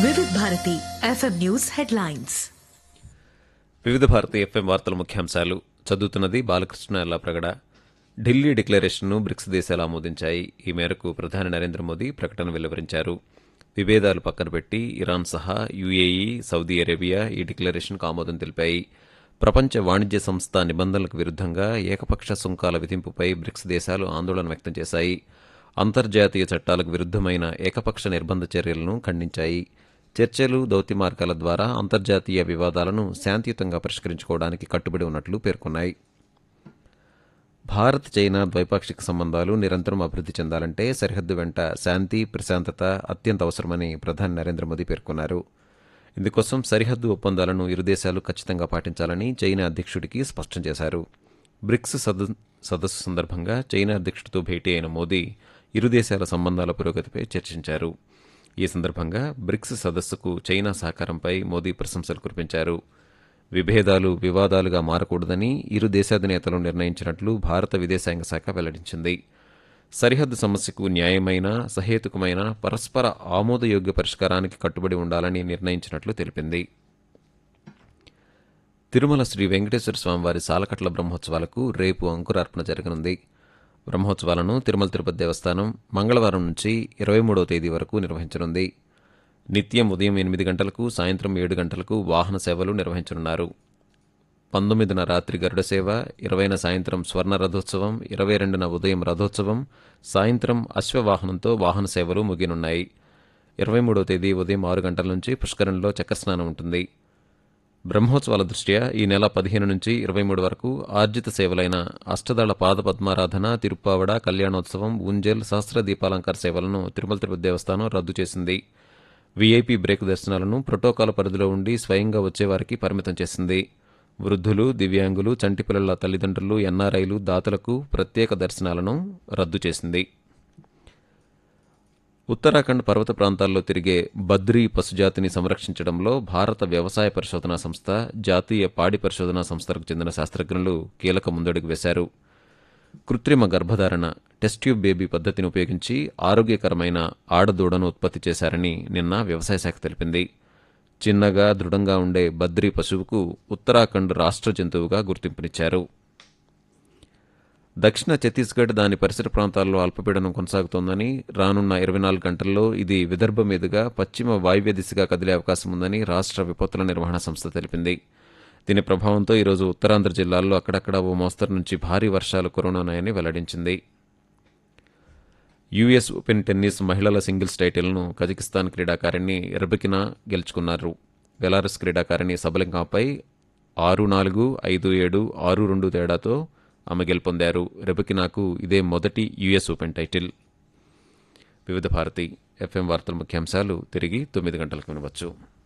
వివిధ Bharati FM news headlines వివిధ Bharati FM వార్తల ముఖ్యాంశాలు చదువుతున్నది బాలకృష్ణ ఎల్లాప్రగడ ఢిల్లీ డిక్లరేషన్ను బ్రిక్స్ దేశాలు ఆమోదించాయి ఈ మేరకు ప్రధాని నరేంద్ర మోదీ ప్రకటన వెలువరించారు విభేదాలు పక్కన పెట్టి ఇరాన్ సహా యుఏఈ సౌదీ అరేబియా ఈ డిక్లరేషన్కు ఆమోదం తెలిపాయి ప్రపంచ వాణిజ్య సంస్థ నిబంధనలకు విరుద్ధంగా ఏకపక్ష సుంకాల విధింపుపై బ్రిక్స్ దేశాలు ఆందోళన వ్యక్తం చేశాయి అంతర్జాతీయ చట్టాలకు విరుద్ధమైన ఏకపక్ష నిర్బంధ చర్యలను ఖండించాయి చర్చలు దౌత్య మార్గాల ద్వారా అంతర్జాతీయ వివాదాలను శాంతియుతంగా పరిష్కరించుకోవడానికి కట్టుబడి ఉన్నట్లు పేర్కొన్నాయి భారత్ చైనా ద్వైపాక్షిక సంబంధాలు నిరంతరం అభివృద్ధి చెందాలంటే సరిహద్దు వెంట శాంతి ప్రశాంతత అత్యంత అవసరమని ప్రధాని నరేంద్ర మోదీ పేర్కొన్నారు ఇందుకోసం సరిహద్దు ఒప్పందాలను ఇరు దేశాలు ఖచ్చితంగా పాటించాలని చైనా అధ్యక్షుడికి స్పష్టం చేశారు బ్రిక్స్ సద- సదస్సు సందర్భంగా చైనా అధ్యక్షుడితో భేటీ అయిన మోదీ ఇరు దేశాల సంబంధాల పురోగతిపై చర్చించారు ఈ సందర్భంగా బ్రిక్స్ సదస్సుకు చైనా సహకారంపై మోదీ ప్రశంసలు కురిపించారు విభేదాలు వివాదాలుగా మారకూడదని ఇరు దేశాధినేతలు నిర్ణయించినట్లు భారత విదేశాంగ శాఖ వెల్లడించింది సరిహద్దు సమస్యకు న్యాయమైన సహేతుకమైన పరస్పర ఆమోదయోగ్య పరిష్కారానికి కట్టుబడి ఉండాలని నిర్ణయించినట్లు తెలిపింది తిరుమల శ్రీ వెంకటేశ్వర స్వామివారి సాలకట్ల బ్రహ్మోత్సవాలకు రేపు అంకురార్పణ జరగనుంది బ్రహ్మోత్సవాలను తిరుమల తిరుపతి దేవస్థానం మంగళవారం నుంచి ఇరవై మూడవ తేదీ వరకు నిర్వహించనుంది నిత్యం ఉదయం ఎనిమిది గంటలకు సాయంత్రం ఏడు గంటలకు వాహన సేవలు నిర్వహించనున్నారు పంతొమ్మిదిన రాత్రి గరుడ సేవ ఇరవైన సాయంత్రం స్వర్ణ రథోత్సవం ఇరవై రెండున ఉదయం రథోత్సవం సాయంత్రం అశ్వవాహనంతో వాహన సేవలు ముగినున్నాయి ఇరవై మూడవ తేదీ ఉదయం ఆరు గంటల నుంచి పుష్కరంలో చక్రస్నానం ఉంటుంది బ్రహ్మోత్సవాల దృష్ట్యా ఈ నెల పదిహేను నుంచి ఇరవై మూడు వరకు ఆర్జిత సేవలైన అష్టదళ పాద పద్మారాధన తిరుప్పావడ కళ్యాణోత్సవం ఉంజల్ సహస్ర దీపాలంకార సేవలను తిరుమల తిరుపతి దేవస్థానం రద్దు చేసింది వీఐపీ బ్రేక్ దర్శనాలను ప్రోటోకాల్ పరిధిలో ఉండి స్వయంగా వచ్చేవారికి పరిమితం చేసింది వృద్ధులు దివ్యాంగులు చంటి పిల్లల తల్లిదండ్రులు ఎన్ఆర్ఐలు దాతలకు ప్రత్యేక దర్శనాలను రద్దు చేసింది ఉత్తరాఖండ్ పర్వత ప్రాంతాల్లో తిరిగే బద్రీ పశుజాతిని సంరక్షించడంలో భారత వ్యవసాయ పరిశోధనా సంస్థ జాతీయ పాడి పరిశోధనా సంస్థలకు చెందిన శాస్త్రజ్ఞులు కీలక ముందడుగు వేశారు కృత్రిమ గర్భధారణ టెస్ట్ ట్యూబ్ బేబీ పద్ధతిని ఉపయోగించి ఆరోగ్యకరమైన ఆడదూడను ఉత్పత్తి చేశారని నిన్న వ్యవసాయ శాఖ తెలిపింది చిన్నగా దృఢంగా ఉండే బద్రీ పశువుకు ఉత్తరాఖండ్ రాష్ట్ర జంతువుగా గుర్తింపునిచ్చారు దక్షిణ ఛత్తీస్గఢ్ దాని పరిసర ప్రాంతాల్లో అల్పపీడనం కొనసాగుతోందని రానున్న ఇరవై నాలుగు గంటల్లో ఇది విదర్భ మీదుగా పశ్చిమ వాయువ్య దిశగా కదిలే అవకాశం ఉందని రాష్ట్ర విపత్తుల నిర్వహణ సంస్థ తెలిపింది దీని ప్రభావంతో ఈరోజు ఉత్తరాంధ్ర జిల్లాల్లో అక్కడక్కడ ఓ మోస్తరు నుంచి భారీ వర్షాలు కురవనున్నాయని వెల్లడించింది యుఎస్ ఓపెన్ టెన్నిస్ మహిళల సింగిల్స్ టైటిల్ను కజకిస్తాన్ క్రీడాకారిణి ఎర్బకినా గెలుచుకున్నారు బెలారస్ క్రీడాకారిణి సబలింకాపై ఆరు నాలుగు ఐదు ఏడు ఆరు రెండు తేడాతో ఆమె గెలుపొందారు రెబకినాకు ఇదే మొదటి యుఎస్ ఓపెన్ టైటిల్ వివిధ భారతి ఎఫ్ఎం వార్తల ముఖ్యాంశాలు తిరిగి తొమ్మిది గంటలకు వినవచ్చు